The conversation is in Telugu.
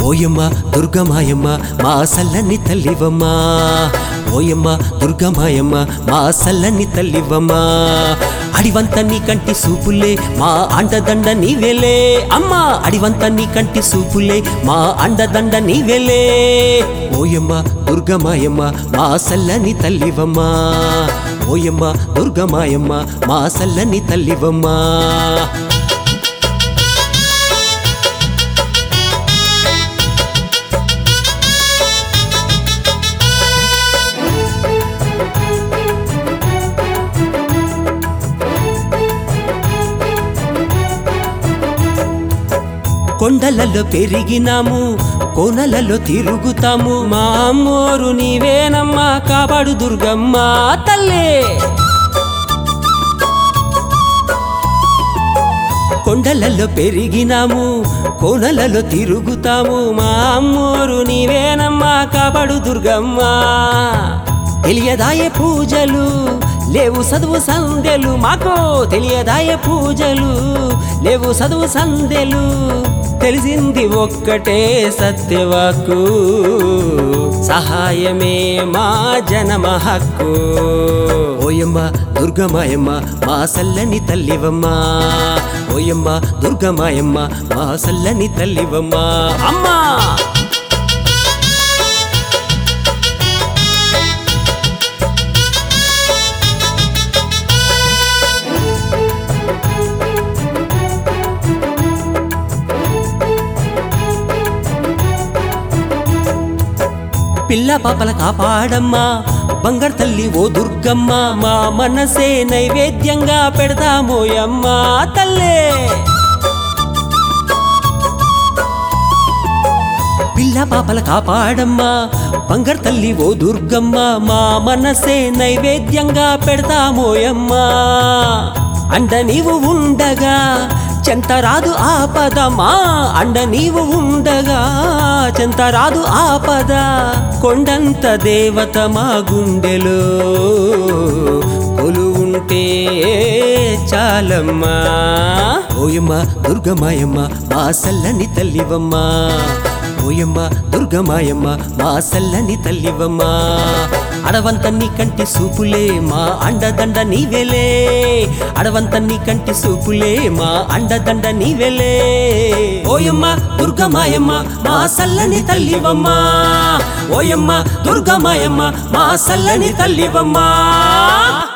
ఓయమ్మ దుర్గమాయమ్మ మా సల్లని తల్లివమ్మ ఓయమ్మ దుర్గమాయమ్మ మా సల్లని తల్లివమ్మ అడివంత నీ కంటి సూపులే మా అండదండ నీవెలే అమ్మా అడివంత నీ కంటి సూపులే మా అండదండ నీవెలే ఓయమ్మ దుర్గమాయమ్మ మా సల్లని తల్లివమ్మ ఓయమ్మ దుర్గమాయమ్మ మా సల్లని తల్లివమ్మ కొండలలో పెరిగినాము కోనలలో తిరుగుతాము మా అమ్మోరు నీవేనమ్మా కాపాడు దుర్గమ్మ తల్లే కొండలలో పెరిగినాము కోనలలో తిరుగుతాము మా అమ్మోరు నీవేనమ్మా కాపాడు దుర్గమ్మ తెలియదాయే పూజలు లేవు చదువు సందెలు మాకు తెలియదాయే పూజలు లేవు చదువు సందెలు తెలిసింది ఒక్కటే సత్యవాకు సహాయమే మా జనమ హక్కు ఓయమ్మ దుర్గమాయమ్మ మా సల్లని తల్లివమ్మ ఓయమ్మ దుర్గమాయమ్మ మా సల్లని తల్లివమ్మ అమ్మా పిల్ల పాపల కాపాడమ్మా బంగారు తల్లి ఓ దుర్గమ్మ మా మనసే నైవేద్యంగా పెడతామోయమ్మా తల్లే పిల్ల పాపల కాపాడమ్మా బంగారు తల్లి ఓ దుర్గమ్మ మా మనసే నైవేద్యంగా పెడతామోయమ్మా అండ నీవు ఉండగా చెంతరాదు ఆపదమా అండ నీవు ఉండగా చెంతరాదు ఆపద కొండంత దేవత మా గుండెలో కొలు ఉంటే చాలమ్మా ఓయమ్మ దుర్గమాయమ్మ మా సల్లని తల్లివమ్మ ఓయమ్మ దుర్గమాయమ్మ మా సల్లని తల్లివమ్మ అడవంత నీ కంటి సూపులే మా అండదండ నీవెలే అడవంత నీ కంటి సూపులే మా అండదండ నీవెలే ఓయమ్మ దుర్గమాయమ్మ మా సల్లని తల్లివమ్మ ఓయమ్మ దుర్గమాయమ్మ మా సల్లని తల్లివమ్మ